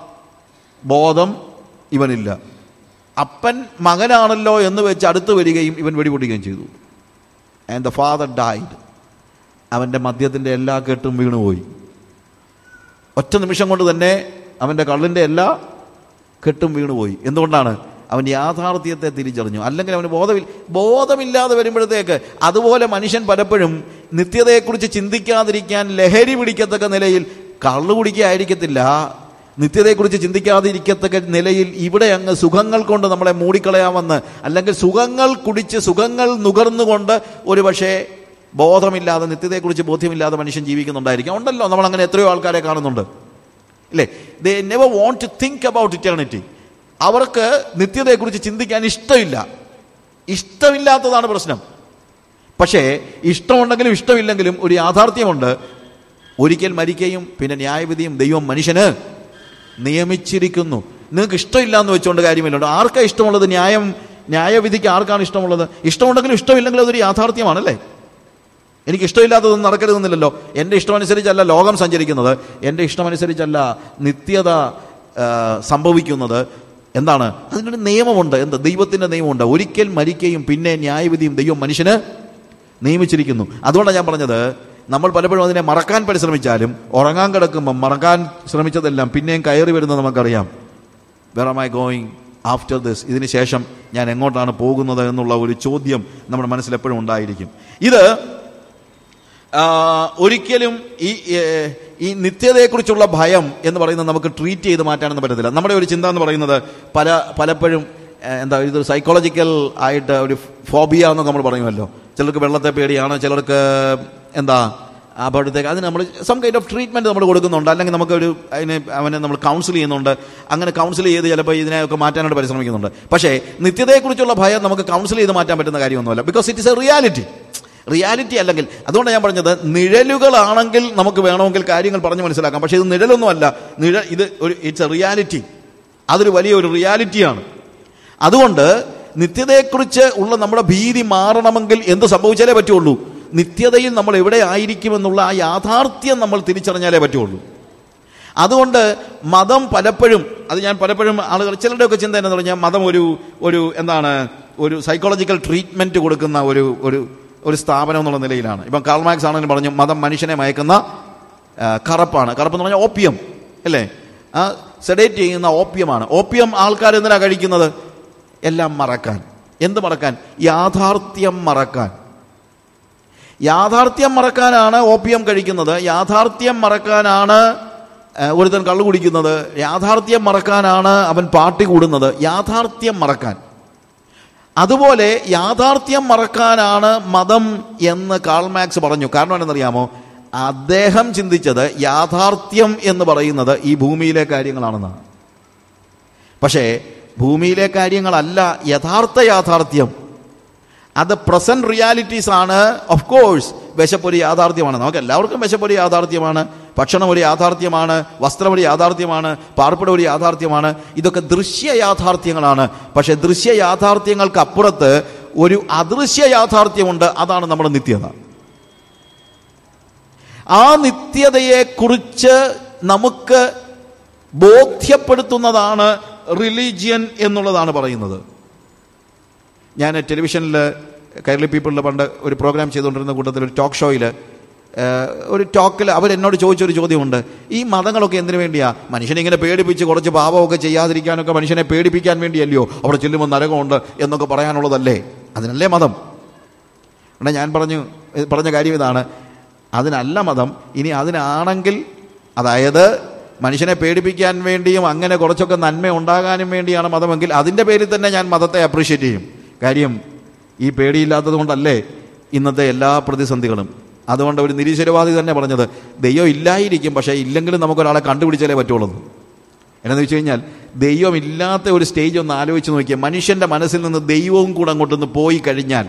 ബോധം ഇവനില്ല അപ്പൻ മകനാണല്ലോ എന്ന് വെച്ച് അടുത്ത് വരികയും ഇവൻ വെടിപൊട്ടിക്കുകയും ചെയ്തു ആൻഡ് ദ ഫാദർ ഡൈഡ് അവൻ്റെ മദ്യത്തിൻ്റെ എല്ലാ കെട്ടും വീണുപോയി ഒറ്റ നിമിഷം കൊണ്ട് തന്നെ അവൻ്റെ കള്ളിൻ്റെ എല്ലാ കെട്ടും വീണുപോയി എന്തുകൊണ്ടാണ് അവൻ യാഥാർത്ഥ്യത്തെ തിരിച്ചറിഞ്ഞു അല്ലെങ്കിൽ അവന് ബോധമില്ല ബോധമില്ലാതെ വരുമ്പോഴത്തേക്ക് അതുപോലെ മനുഷ്യൻ പലപ്പോഴും നിത്യതയെക്കുറിച്ച് ചിന്തിക്കാതിരിക്കാൻ ലഹരി പിടിക്കത്തക്ക നിലയിൽ കള്ളു കുടിക്കായിരിക്കത്തില്ല നിത്യതയെക്കുറിച്ച് ചിന്തിക്കാതിരിക്കത്തക്ക നിലയിൽ ഇവിടെ അങ്ങ് സുഖങ്ങൾ കൊണ്ട് നമ്മളെ മൂടിക്കളയാമെന്ന് അല്ലെങ്കിൽ സുഖങ്ങൾ കുടിച്ച് സുഖങ്ങൾ നുകർന്നുകൊണ്ട് ഒരു പക്ഷേ ബോധമില്ലാതെ നിത്യതയെക്കുറിച്ച് ബോധ്യമില്ലാതെ മനുഷ്യൻ ജീവിക്കുന്നുണ്ടായിരിക്കും ഉണ്ടല്ലോ നമ്മൾ അങ്ങനെ എത്രയോ ആൾക്കാരെ കാണുന്നുണ്ട് ഇല്ലേ they never want to think about eternity അവർക്ക് നിത്യതയെക്കുറിച്ച് ചിന്തിക്കാൻ ഇഷ്ടമില്ല ഇഷ്ടമില്ലാത്തതാണ് പ്രശ്നം പക്ഷേ ഇഷ്ടമുണ്ടെങ്കിലും ഇഷ്ടമില്ലെങ്കിലും ഒരു യാഥാർത്ഥ്യമുണ്ട് ഒരിക്കൽ മരിക്കുകയും പിന്നെ ന്യായവിധിയും ദൈവം മനുഷ്യന് നിയമിച്ചിരിക്കുന്നു നിങ്ങൾക്ക് ഇഷ്ടമില്ല എന്ന് വെച്ചുകൊണ്ട് കാര്യമില്ല ആർക്കാ ഇഷ്ടമുള്ളത് ന്യായം ന്യായവിധിക്ക് ആർക്കാണ് ഇഷ്ടമുള്ളത് ഇഷ്ടമുണ്ടെങ്കിലും ഇഷ്ടമില്ലെങ്കിലും അതൊരു യാഥാർത്ഥ്യമാണല്ലേ എനിക്ക് ഇഷ്ടമില്ലാത്തതൊന്നും നടക്കരുതെന്നില്ലല്ലോ എൻ്റെ ഇഷ്ടമനുസരിച്ചല്ല ലോകം സഞ്ചരിക്കുന്നത് എൻ്റെ ഇഷ്ടമനുസരിച്ചല്ല നിത്യത ആ, സംഭവിക്കുന്നത് എന്താണ് അതിനൊരു നിയമമുണ്ട് എന്ത് ദൈവത്തിൻ്റെ നിയമമുണ്ട് ഒരിക്കൽ മരിക്കുകയും പിന്നെ ന്യായവിധിയും ദൈവം മനുഷ്യന് നിയമിച്ചിരിക്കുന്നു അതുകൊണ്ടാണ് ഞാൻ പറഞ്ഞത് നമ്മൾ പലപ്പോഴും അതിനെ മറക്കാൻ പരിശ്രമിച്ചാലും ഉറങ്ങാൻ കിടക്കുമ്പം മറക്കാൻ ശ്രമിച്ചതെല്ലാം പിന്നെയും കയറി വരുന്നത് നമുക്കറിയാം where am I going after this ഇതിന് ശേഷം ഞാൻ എങ്ങോട്ടാണ് പോകുന്നത് എന്നുള്ള ഒരു ചോദ്യം നമ്മുടെ മനസ്സിൽ എപ്പോഴും ഉണ്ടായിരിക്കും ഇത് ആ, ഒരിക്കലും ഈ ഏ, ഈ നിത്യതയെക്കുറിച്ചുള്ള ഭയം എന്ന് പറയുന്നത് നമുക്ക് ട്രീറ്റ് ചെയ്ത് മാറ്റാനൊന്നും പറ്റത്തില്ല നമ്മുടെ ഒരു ചിന്ത എന്ന് പറയുന്നത് പല പലപ്പോഴും ഏ, എന്താ ഇതൊരു സൈക്കോളജിക്കൽ ആയിട്ട് ഒരു ഫോബിയ എന്ന് നമ്മൾ പറയുമല്ലോ ചിലർക്ക് വെള്ളത്തെ പേടിയാണ് ചിലർക്ക് എന്താ അപ്പോഴത്തേക്ക് അതിന് നമ്മൾ സം കൈൻഡ് ഓഫ് ട്രീറ്റ്മെന്റ് നമ്മൾ കൊടുക്കുന്നുണ്ട് അല്ലെങ്കിൽ നമുക്കൊരു അതിന് അവനെ നമ്മൾ കൗൺസിൽ ചെയ്യുന്നുണ്ട് അങ്ങനെ കൗൺസിൽ ചെയ്ത് ചിലപ്പോൾ ഇതിനെയൊക്കെ മാറ്റാനായിട്ട് പരിശ്രമിക്കുന്നുണ്ട് പക്ഷേ നിത്യതയെക്കുറിച്ചുള്ള ഭയം നമുക്ക് കൗൺസിൽ ചെയ്ത് മാറ്റാൻ പറ്റുന്ന കാര്യമൊന്നുമല്ല because it is a reality reality അല്ലെങ്കിൽ അതുകൊണ്ട് ഞാൻ പറഞ്ഞത് നിഴലുകളാണെങ്കിൽ നമുക്ക് വേണമെങ്കിൽ കാര്യങ്ങൾ പറഞ്ഞു മനസ്സിലാക്കാം പക്ഷേ ഇത് നിഴലൊന്നുമല്ല നിഴ ഇത് ഒരു ഇറ്റ്സ് എ റിയാലിറ്റി അതൊരു വലിയ ഒരു റിയാലിറ്റിയാണ് അതുകൊണ്ട് നിത്യതയെക്കുറിച്ച് ഉള്ള നമ്മുടെ ഭീതി മാറണമെങ്കിൽ എന്ത് സംഭവിച്ചാലേ പറ്റുള്ളൂ നിത്യതയിൽ നമ്മൾ എവിടെ ആയിരിക്കുമെന്നുള്ള ആ യാഥാർത്ഥ്യം നമ്മൾ തിരിച്ചറിഞ്ഞാലേ പറ്റുള്ളൂ അതുകൊണ്ട് മതം പലപ്പോഴും അത് ഞാൻ പലപ്പോഴും ആളുകൾ ചിലരുടെയൊക്കെ ചിന്ത എന്ന് പറഞ്ഞാൽ മതം ഒരു ഒരു എന്താണ് ഒരു സൈക്കോളജിക്കൽ ട്രീറ്റ്മെന്റ് കൊടുക്കുന്ന ഒരു ഒരു ഒരു സ്ഥാപനം എന്നുള്ള നിലയിലാണ് ഇപ്പം കാൾമാക്സ് ആണെങ്കിലും പറഞ്ഞു മതം മനുഷ്യനെ മയക്കുന്ന ആ, കറപ്പാണ് കറപ്പ് എന്ന് പറഞ്ഞാൽ ഓപ്പിയം അല്ലേ ആ സെഡേറ്റ് ചെയ്യുന്ന ഓപ്പിയമാണ് ഓപ്പിയം ആൾക്കാർ എന്തിനാ കഴിക്കുന്നത് എല്ലാം മറക്കാൻ എന്ത് മറക്കാൻ യാഥാർത്ഥ്യം മറക്കാൻ യാഥാർത്ഥ്യം മറക്കാനാണ് ഓപ്പിയം കഴിക്കുന്നത് യാഥാർത്ഥ്യം മറക്കാനാണ് ഏഹ്, ഒരുത്തൻ കള്ളു കുടിക്കുന്നത് യാഥാർത്ഥ്യം മറക്കാനാണ് അവൻ പാർട്ടി കൂടുന്നത് യാഥാർത്ഥ്യം മറക്കാൻ അതുപോലെ യാഥാർത്ഥ്യം മറക്കാനാണ് മതം എന്ന് കാൾമാക്സ് പറഞ്ഞു കാരണം എന്തെന്നറിയാമോ അദ്ദേഹം ചിന്തിച്ചത് യാഥാർത്ഥ്യം എന്ന് പറയുന്നത് ഈ ഭൂമിയിലെ കാര്യങ്ങളാണെന്നാണ് പക്ഷേ ഭൂമിയിലെ കാര്യങ്ങളല്ല യഥാർത്ഥ യാഥാർത്ഥ്യം അത് പ്രസന്റ് റിയാലിറ്റീസ് ആണ് ഓഫ് കോഴ്സ് വിശപ്പൊരു യാഥാർത്ഥ്യമാണ് നമുക്ക് എല്ലാവർക്കും വിശപ്പൊരു യാഥാർത്ഥ്യമാണ് ഭക്ഷണം ഒരു യാഥാർത്ഥ്യമാണ് വസ്ത്രം ഒരു യാഥാർത്ഥ്യമാണ് പാർപ്പിടം ഒരു യാഥാർത്ഥ്യമാണ് ഇതൊക്കെ ദൃശ്യ യാഥാർത്ഥ്യങ്ങളാണ് പക്ഷെ ദൃശ്യ യാഥാർത്ഥ്യങ്ങൾക്ക് അപ്പുറത്ത് ഒരു അദൃശ്യ യാഥാർത്ഥ്യമുണ്ട് അതാണ് നമ്മുടെ നിത്യത ആ നിത്യതയെക്കുറിച്ച് നമുക്ക് ബോധ്യപ്പെടുത്തുന്നതാണ് റിലീജിയൻ എന്നുള്ളതാണ് പറയുന്നത് ഞാൻ ടെലിവിഷനിൽ കൈരളി പീപ്പിളിൽ പണ്ട് ഒരു പ്രോഗ്രാം ചെയ്തുകൊണ്ടിരുന്ന കൂട്ടത്തിൽ ഒരു ടോക്ക് ഷോയിൽ ഒരു ടോക്കിൽ അവരെന്നോട് ചോദിച്ചൊരു ചോദ്യമുണ്ട് ഈ മതങ്ങളൊക്കെ എന്തിനു വേണ്ടിയാ മനുഷ്യനെ ഇങ്ങനെ പേടിപ്പിച്ച് കുറച്ച് പാപമൊക്കെ ചെയ്യാതിരിക്കാനൊക്കെ മനുഷ്യനെ പേടിപ്പിക്കാൻ വേണ്ടിയല്ലയോ അവിടെ ചെല്ലുമ്പോൾ നരകമുണ്ട് എന്നൊക്കെ പറയാനുള്ളതല്ലേ അതിനല്ലേ മതം എന്നാൽ ഞാൻ പറഞ്ഞു ഏ, പറഞ്ഞ കാര്യം ഇതാണ് അതിനല്ല മതം ഇനി അതിനാണെങ്കിൽ അതായത് മനുഷ്യനെ പേടിപ്പിക്കാൻ വേണ്ടിയും അങ്ങനെ കുറച്ചൊക്കെ നന്മ ഉണ്ടാകാനും വേണ്ടിയാണ് മതമെങ്കിൽ അതിൻ്റെ പേരിൽ തന്നെ ഞാൻ മതത്തെ അപ്രീഷിയേറ്റ് ചെയ്യും കാര്യം ഈ പേടിയില്ലാത്തത് കൊണ്ടല്ലേ ഇന്നത്തെ എല്ലാ പ്രതിസന്ധികളും അതുകൊണ്ട് ഒരു നിരീശ്വരവാദി തന്നെ പറഞ്ഞത് ദൈവം ഇല്ലായിരിക്കും പക്ഷേ ഇല്ലെങ്കിലും നമുക്കൊരാളെ കണ്ടുപിടിച്ചാലേ പറ്റുള്ളൂ എന്നാന്ന് വെച്ച് കഴിഞ്ഞാൽ ദൈവം ഇല്ലാത്ത ഒരു സ്റ്റേജ് ഒന്ന് ആലോചിച്ച് നോക്കിയാൽ മനുഷ്യൻ്റെ മനസ്സിൽ നിന്ന് ദൈവവും കൂടെ അങ്ങോട്ടൊന്ന് പോയി കഴിഞ്ഞാൽ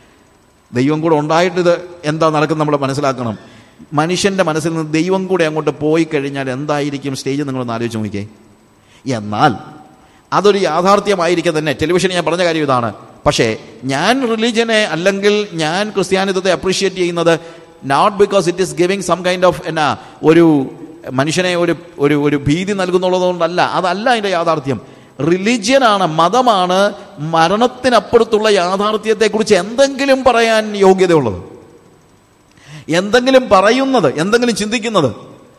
ദൈവം കൂടെ ഉണ്ടായിട്ട് ഇത് എന്താ നടക്കുന്നത് നമ്മൾ മനസ്സിലാക്കണം മനുഷ്യൻ്റെ മനസ്സിൽ നിന്ന് ദൈവം കൂടെ അങ്ങോട്ട് പോയി കഴിഞ്ഞാൽ എന്തായിരിക്കും സ്റ്റേജ് നിങ്ങളൊന്ന് ആലോചിച്ച് നോക്കിയേ എന്നാൽ അതൊരു യാഥാർത്ഥ്യമായിരിക്കെ തന്നെ ടെലിവിഷനിൽ ഞാൻ പറഞ്ഞ കാര്യം ഇതാണ് പക്ഷേ ഞാൻ റിലീജിയനെ അല്ലെങ്കിൽ ഞാൻ ക്രിസ്ത്യാനിത്വത്തെ അപ്രീഷിയേറ്റ് ചെയ്യുന്നത് not because it is giving some kind of എന്നാ ഒരു മനുഷ്യനെ ഒരു ഒരു ഒരു ഭീതി നൽകുന്നുള്ളത് കൊണ്ടല്ല അതല്ല അതിൻ്റെ യാഥാർത്ഥ്യം റിലീജിയനാണ് മതമാണ് മരണത്തിനപ്പുറത്തുള്ള യാഥാർത്ഥ്യത്തെക്കുറിച്ച് എന്തെങ്കിലും പറയാൻ യോഗ്യതയുള്ളത് എന്തെങ്കിലും പറയുന്നത് എന്തെങ്കിലും ചിന്തിക്കുന്നത്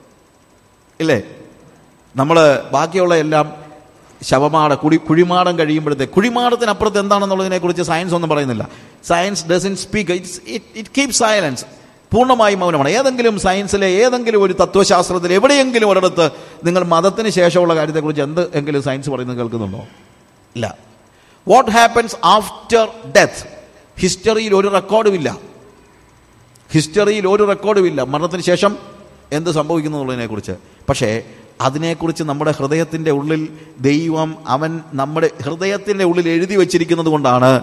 ഇല്ലേ നമ്മൾ ബാക്കിയുള്ള എല്ലാം ശവമാട കുടി കുഴിമാടം കഴിയുമ്പോഴത്തെ കുഴിമാടത്തിനപ്പുറത്ത് എന്താണെന്നുള്ളതിനെക്കുറിച്ച് സയൻസ് ഒന്നും പറയുന്നില്ല science doesn't speak it's it keep silence പൂർണ്ണമായും മൗനമാണ് ഏതെങ്കിലും സയൻസിലെ ഏതെങ്കിലും ഒരു തത്വശാസ്ത്രത്തിൽ എവിടെയെങ്കിലും ഒരിടത്ത് നിങ്ങൾ മതത്തിന് ശേഷമുള്ള കാര്യത്തെക്കുറിച്ച് എന്ത് എങ്കിലും സയൻസ് പറയുന്നത് കേൾക്കുന്നുണ്ടോ ഇല്ല വാട്ട് ഹാപ്പൻസ് ആഫ്റ്റർ ഡെത്ത് ഹിസ്റ്ററിയിൽ ഒരു റെക്കോർഡും ഇല്ല ഹിസ്റ്ററിയിൽ ഒരു റെക്കോർഡും ഇല്ല മരണത്തിന് ശേഷം എന്ത് സംഭവിക്കുന്നു എന്നുള്ളതിനെക്കുറിച്ച് പക്ഷേ അതിനെക്കുറിച്ച് നമ്മുടെ ഹൃദയത്തിൻ്റെ ഉള്ളിൽ ദൈവം അവൻ നമ്മുടെ ഹൃദയത്തിൻ്റെ ഉള്ളിൽ എഴുതി വച്ചിരിക്കുന്നത് കൊണ്ടാണ്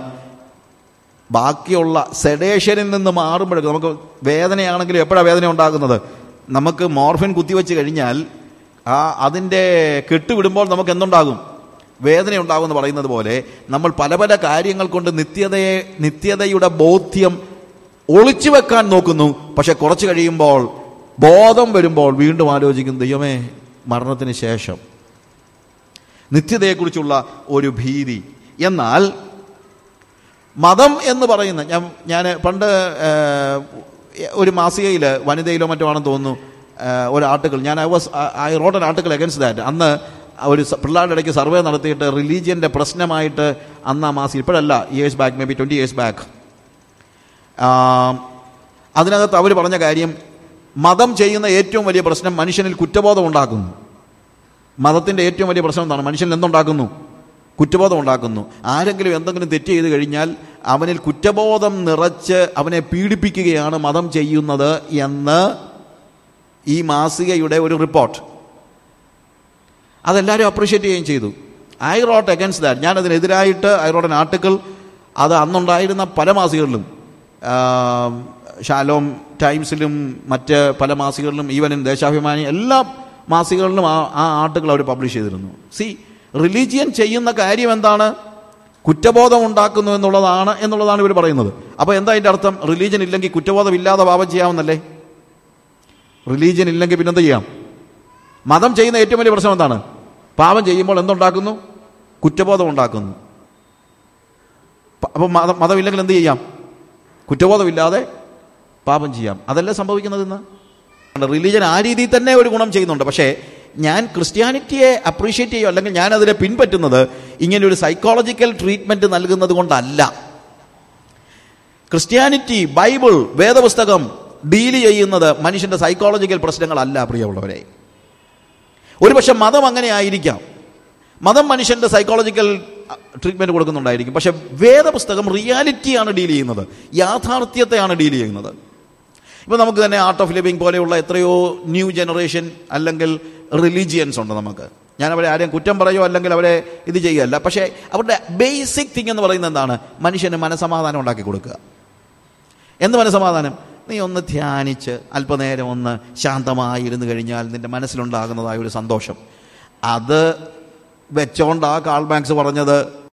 ബാക്കിയുള്ള സെഡേഷനിൽ നിന്ന് മാറുമ്പോഴേക്കും നമുക്ക് വേദനയാണെങ്കിലും എപ്പോഴാണ് വേദന ഉണ്ടാകുന്നത് നമുക്ക് മോർഫിൻ കുത്തിവെച്ച് കഴിഞ്ഞാൽ ആ അതിൻ്റെ കെട്ടുവിടുമ്പോൾ നമുക്ക് എന്തുണ്ടാകും വേദന ഉണ്ടാകുമെന്ന് പറയുന്നത് പോലെ നമ്മൾ പല പല കാര്യങ്ങൾ കൊണ്ട് നിത്യതയെ നിത്യതയുടെ ബോധ്യം ഒളിച്ചു വെക്കാൻ നോക്കുന്നു പക്ഷെ കുറച്ച് കഴിയുമ്പോൾ ബോധം വരുമ്പോൾ വീണ്ടും ആലോചിക്കും ദൈവമേ മരണത്തിന് ശേഷം നിത്യതയെക്കുറിച്ചുള്ള ഒരു ഭീതി എന്നാൽ മതം എന്ന് പറയുന്ന ഞാൻ ഞാൻ പണ്ട് ഏഹ്, ഒരു മാസികയിൽ വനിതയിലോ മറ്റോ ആണെന്ന് തോന്നുന്നു ഏഹ്, ഒരു ആർട്ടിക്കിൾ ഞാൻ I was I wrote an article against that അന്ന് ഒരു സ- പിള്ളേരുടെ ഇടയ്ക്ക് സർവേ നടത്തിയിട്ട് റിലീജിയൻ്റെ പ്രശ്നമായിട്ട് അന്ന് ആ മാസിക ഇപ്പോഴല്ല years back maybe twenty years back അതിനകത്ത് അവർ പറഞ്ഞ കാര്യം മതം ചെയ്യുന്ന ഏറ്റവും വലിയ പ്രശ്നം മനുഷ്യനിൽ കുറ്റബോധം ഉണ്ടാക്കുന്നു മതത്തിൻ്റെ ഏറ്റവും വലിയ പ്രശ്നം എന്താണ് മനുഷ്യൻ എന്തുണ്ടാക്കുന്നു കുറ്റബോധം ഉണ്ടാക്കുന്നു ആരെങ്കിലും എന്തെങ്കിലും തെറ്റ് ചെയ്ത് കഴിഞ്ഞാൽ അവനിൽ കുറ്റബോധം നിറച്ച് അവനെ പീഡിപ്പിക്കുകയാണ് മതം ചെയ്യുന്നത് എന്ന് ഈ മാസികയുടെ ഒരു റിപ്പോർട്ട് അതെല്ലാവരും അപ്രീഷിയേറ്റ് ചെയ്യുകയും ചെയ്തു ഐ റോട്ട് അഗൻസ്റ്റ് ദാറ്റ് ഞാൻ അതിനെതിരായിട്ട് ഐ റോട്ട് എൻ ആർട്ടിക്കിൾ അത് അന്നുണ്ടായിരുന്ന പല മാസികകളിലും ആം, ഷാലോം ടൈംസിലും മറ്റ് പല മാസികകളിലും ഈവൻ ഇൻ ദേശാഭിമാനി എല്ലാ മാസികകളിലും ആ ആ ആർട്ടിക്കിൾ അവർ പബ്ലിഷ് ചെയ്തിരുന്നു സി റിലീജിയൻ ചെയ്യുന്ന കാര്യം എന്താണ് കുറ്റബോധം ഉണ്ടാക്കുന്നു എന്നുള്ളതാണ് എന്നുള്ളതാണ് ഇവർ പറയുന്നത് അപ്പോൾ എന്താ അതിൻ്റെ അർത്ഥം റിലീജിയൻ ഇല്ലെങ്കിൽ കുറ്റബോധം ഇല്ലാതെ പാപം ചെയ്യാമെന്നല്ലേ റിലീജിയൻ ഇല്ലെങ്കിൽ പിന്നെന്ത് ചെയ്യാം മതം ചെയ്യുന്ന ഏറ്റവും വലിയ പ്രശ്നം എന്താണ് പാപം ചെയ്യുമ്പോൾ എന്തുണ്ടാക്കുന്നു കുറ്റബോധം ഉണ്ടാക്കുന്നു അപ്പം മതം മതമില്ലെങ്കിൽ എന്ത് ചെയ്യാം കുറ്റബോധമില്ലാതെ പാപം ചെയ്യാം അതല്ലേ സംഭവിക്കുന്നത് ഇന്ന് റിലീജൻ ആ രീതിയിൽ തന്നെ ഒരു ഗുണം ചെയ്യുന്നുണ്ട് പക്ഷേ ഞാൻ ക്രിസ്ത്യാനിറ്റിയെ അപ്രീഷിയേറ്റ് ചെയ്യും അല്ലെങ്കിൽ ഞാൻ അതിനെ പിൻപറ്റുന്നത് ഇങ്ങനെ ഒരു സൈക്കോളജിക്കൽ ട്രീറ്റ്മെന്റ് നൽകുന്നത് കൊണ്ടല്ല ക്രിസ്ത്യാനിറ്റി ബൈബിൾ വേദപുസ്തകം ഡീൽ ചെയ്യുന്നത് മനുഷ്യന്റെ സൈക്കോളജിക്കൽ പ്രശ്നങ്ങളല്ല പ്രിയമുള്ളവരെ ഒരുപക്ഷെ മതം അങ്ങനെ ആയിരിക്കാം മതം മനുഷ്യന്റെ സൈക്കോളജിക്കൽ ട്രീറ്റ്മെന്റ് കൊടുക്കുന്നുണ്ടായിരിക്കും പക്ഷെ വേദപുസ്തകം റിയാലിറ്റിയാണ് ഡീൽ ചെയ്യുന്നത് യാഥാർത്ഥ്യത്തെയാണ് ഡീൽ ചെയ്യുന്നത് ഇപ്പോൾ നമുക്ക് തന്നെ ആർട്ട് ഓഫ് ലിവിങ് പോലെയുള്ള എത്രയോ ന്യൂ ജനറേഷൻ അല്ലെങ്കിൽ റിലീജിയൻസ് ഉണ്ട് നമുക്ക് ഞാൻ അവരെ ആരെയും കുറ്റം പറയോ അല്ലെങ്കിൽ അവരെ ഇത് ചെയ്യുകയല്ല പക്ഷേ അവരുടെ ബേസിക് തിങ് എന്ന് പറയുന്നത് എന്താണ് മനുഷ്യന് മനസമാധാനം ഉണ്ടാക്കി കൊടുക്കുക എന്ത് മനസമാധാനം നീ ഒന്ന് ധ്യാനിച്ച് അല്പനേരം ഒന്ന് ശാന്തമായി ഇരുന്ന് കഴിഞ്ഞാൽ നിന്റെ മനസ്സിലുണ്ടാകുന്നതായ ഒരു സന്തോഷം അത് വെച്ചോണ്ട് ആ കാൾ ബാങ്ക്സ് പറഞ്ഞത്